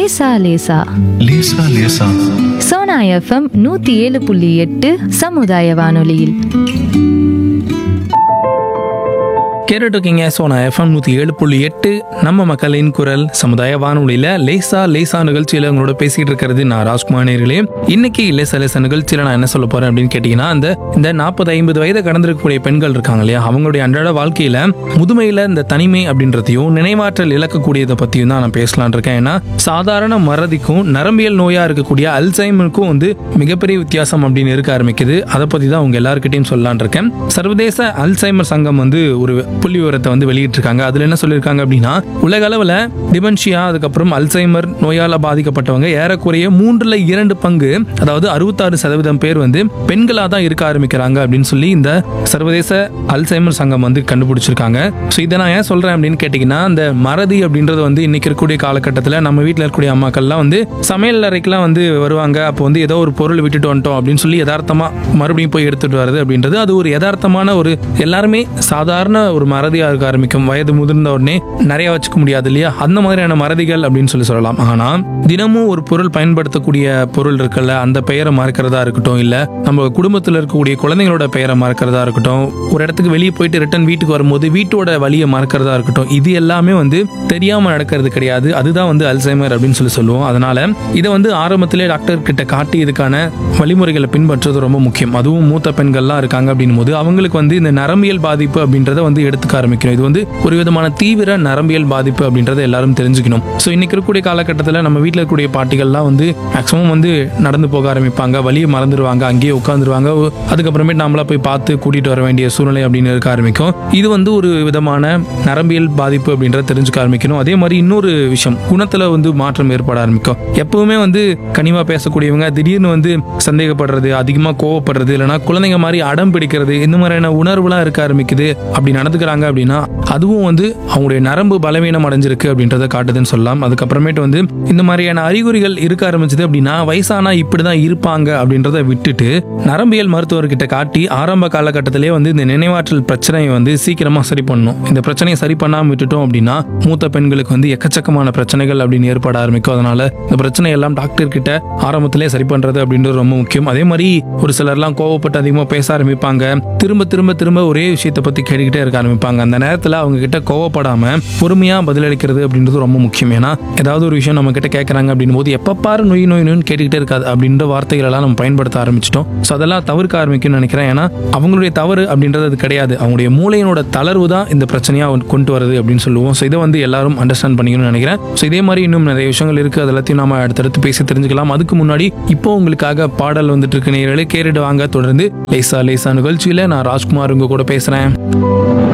லேசா லேசா லேசா லேசா சோனா எஃப்எம் நூத்தி ஏழு புள்ளி எட்டு சமுதாய வானொலியில் கேட்டுட்டு இருக்கீங்க சோனா எஃப்எம் நூற்றி ஏழு புள்ளி எட்டு நம்ம மக்களின் குரல் சமுதாய வானொலியில் லேசா லேசா நிகழ்ச்சியில் உங்களோட பேசிட்டு இருக்கிறது நான் ராஜ்குமார் நேர்களே இன்னைக்கு லேசா லேசா நிகழ்ச்சியில் நான் என்ன சொல்ல போறேன் அப்படின்னு கேட்டிங்கன்னா அந்த இந்த நாற்பது ஐம்பது வயதை கடந்திருக்கக்கூடிய பெண்கள் இருக்காங்க இல்லையா அவங்களுடைய அன்றாட வாழ்க்கையில முதுமையில இந்த தனிமை அப்படின்றதையும் நினைவாற்றல் இழக்கக்கூடியதை பற்றியும் தான் நான் பேசலாம்னு இருக்கேன் ஏன்னா சாதாரண மறதிக்கும் நரம்பியல் நோயா இருக்கக்கூடிய அல்சைமருக்கும் வந்து மிகப்பெரிய வித்தியாசம் அப்படின்னு இருக்க ஆரம்பிக்குது அதை பற்றி தான் உங்க எல்லாருக்கிட்டையும் சொல்லலாம்னு இருக்கேன் சர்வதேச அல்சைமர் சங்கம் வந்து ஒரு புள்ளி விவரத்தை வந்து வெளியிட்டிருக்காங்க அதுல என்ன சொல்லியிருக்காங்க அப்படின்னா உலக அளவில் டிமென்ஷியா அதுக்கப்புறம் அல்சைமர் நோயால பாதிக்கப்பட்டவங்க ஏறக்குறைய மூன்றுல இரண்டு பங்கு அதாவது அறுபத்தாறு சதவீதம் பேர் வந்து பெண்களாக தான் இருக்க ஆரம்பிக்கிறாங்க அப்படின்னு சொல்லி இந்த சர்வதேச அல்சைமர் சங்கம் வந்து கண்டுபிடிச்சிருக்காங்க ஸோ இதை நான் ஏன் சொல்றேன் அப்படின்னு கேட்டிங்கன்னா அந்த மறதி அப்படின்றது வந்து இன்னைக்கு இருக்கக்கூடிய காலகட்டத்தில் நம்ம வீட்டில் இருக்கக்கூடிய அம்மாக்கள்லாம் வந்து சமையல் அறைக்கெல்லாம் வந்து வருவாங்க அப்போ வந்து ஏதோ ஒரு பொருள் விட்டுட்டு வந்துட்டோம் அப்படின்னு சொல்லி யதார்த்தமா மறுபடியும் போய் எடுத்துட்டு வர்றது அப்படின்றது அது ஒரு யதார்த்தமான ஒரு எல்லாருமே சாதாரண ஒரு மறதியாக இருக்க ஆரம்பிக்கும் வயது முதிர்ந்த உடனே நிறைய வச்சுக்க முடியாது இல்லையா அந்த மாதிரியான மறதிகள் அப்படின்னு சொல்லி சொல்லலாம் ஆனா தினமும் ஒரு பொருள் பயன்படுத்தக்கூடிய பொருள் இருக்குல்ல அந்த பெயரை மறக்கிறதா இருக்கட்டும் இல்ல நம்ம குடும்பத்தில் இருக்கக்கூடிய குழந்தைங்களோட பெயரை மறக்கிறதா இருக்கட்டும் ஒரு இடத்துக்கு வெளியே போயிட்டு ரிட்டர்ன் வீட்டுக்கு வரும்போது வீட்டோட வழியை மறக்கிறதா இருக்கட்டும் இது எல்லாமே வந்து தெரியாம நடக்கிறது கிடையாது அதுதான் வந்து அல்சைமர் அப்படின்னு சொல்லி சொல்லுவோம் அதனால இதை வந்து ஆரம்பத்திலே டாக்டர் கிட்ட காட்டி இதுக்கான வழிமுறைகளை பின்பற்றுறது ரொம்ப முக்கியம் அதுவும் மூத்த பெண்கள்லாம் இருக்காங்க அப்படின்னும் போது அவங்களுக்கு வந்து இந்த நரம்பியல் பாதிப்பு அப்படின்றத வந்து எடுத்துக்க ஆரம்பிக்கணும் இது வந்து ஒரு விதமான தீவிர நரம்பியல் பாதிப்பு அப்படின்றத எல்லாரும் தெரிஞ்சுக்கணும் ஸோ இன்னைக்கு இருக்கக்கூடிய காலகட்டத்தில் நம்ம வீட்டில் இருக்கக்கூடிய பாட்டிகள்லாம் வந்து மேக்ஸிமம் வந்து நடந்து போக ஆரம்பிப்பாங்க வழியை மறந்துடுவாங்க அங்கேயே உட்காந்துருவாங்க அதுக்கப்புறமேட்டு நம்மளா போய் பார்த்து கூட்டிட்டு வர வேண்டிய சூழ்நிலை அப்படின்னு இருக்க ஆரம்பிக்கும் இது வந்து ஒரு விதமான நரம்பியல் பாதிப்பு அப்படின்றத தெரிஞ்சுக்க ஆரம்பிக்கணும் அதே மாதிரி இன்னொரு விஷயம் குணத்துல வந்து மாற்றம் ஏற்பட ஆரம்பிக்கும் எப்பவுமே வந்து கனிவா பேசக்கூடியவங்க திடீர்னு வந்து சந்தேகப்படுறது அதிகமா கோவப்படுறது இல்லைன்னா குழந்தைங்க மாதிரி அடம் பிடிக்கிறது இந்த மாதிரியான உணர்வுலாம் இருக்க ஆரம்பிக்குது அப்படி நடந்துக்கிறாங்க அப்படின்னா அதுவும் வந்து அவங்களுடைய நரம்பு பலவீனம் அடைஞ்சிருக்கு அப்படின்றத காட்டுதுன்னு சொல்லலாம் அதுக்கப்புறமேட்டு வந்து இந்த மாதிரியான அறிகுறிகள் இருக்க ஆரம்பிச்சது அப்படின்னா வயசானா இப்படிதான் இருப்பாங்க அப்படின்றத விட்டுட்டு நரம்பியல் மருத்துவர்கிட்ட காட்டி ஆரம்ப காலகட்டத்திலே வந்து இந்த நினைவாற்றல் பிரச்சனையை வந்து சீக்கிரமா சரி பண்ணணும் இந்த பிரச்சனையை சரி பண்ணாம விட்டுட்டோம் அப்படின்னா மூத்த பெண்களுக்கு வந்து எக்கச்சக்கமான பிரச்சனைகள் அப்படின்னு ஏற்பட ஆரம்பிக்கும் அதனால இந்த பிரச்சனை எல்லாம் டாக்டர் கிட்ட ஆரம்பத்திலே சரி பண்றது அப்படின்றது ரொம்ப முக்கியம் அதே மாதிரி ஒரு சிலர்லாம் கோவப்பட்டு அதிகமாக பேச ஆரம்பிப்பாங்க திரும்ப திரும்ப திரும்ப ஒரே விஷயத்தை பத்தி கேட்டுக்கிட்டே இருக்க ஆரம்பிப்பாங்க அந்த நேரத்தில் அவங்க கிட்ட கோவப்படாம பொறுமையா பதிலளிக்கிறது அப்படின்றது ரொம்ப முக்கியம் ஏன்னா ஏதாவது ஒரு விஷயம் நம்ம கிட்ட கேட்கறாங்க அப்படின்னும் போது எப்ப பாரு நொய் நொய் நொய்னு கேட்டுக்கிட்டே இருக்காது அப்படின்ற வார்த்தைகள் எல்லாம் நம்ம பயன்படுத்த ஆரம்பிச்சிட்டோம் ஸோ அதெல்லாம் தவிர்க்க ஆரம்பிக்கும்னு நினைக்கிறேன் ஏன்னா அவங்களுடைய தவறு அப்படின்றது அது கிடையாது அவங்களுடைய மூளையினோட தளர்வு தான் இந்த பிரச்சனையா கொண்டு வருது அப்படின்னு சொல்லுவோம் ஸோ இதை வந்து எல்லாரும் அண்டர்ஸ்டாண்ட் பண்ணிக்கணும்னு நினைக்கிறேன் ஸோ இதே மாதிரி இன்னும் நிறைய விஷயங்கள் இருக்கு அது எல்லாத்தையும் நாம அடுத்தடுத்து பேசி தெரிஞ்சுக்கலாம் அதுக்கு முன்னாடி இப்போ உங்களுக்காக பாடல் வந்துட்டு இருக்கு நேரலே கேட்டுட்டு வாங்க தொடர்ந்து லேசா லேசா நிகழ்ச்சியில நான் ராஜ்குமார் உங்க கூட பேசுறேன்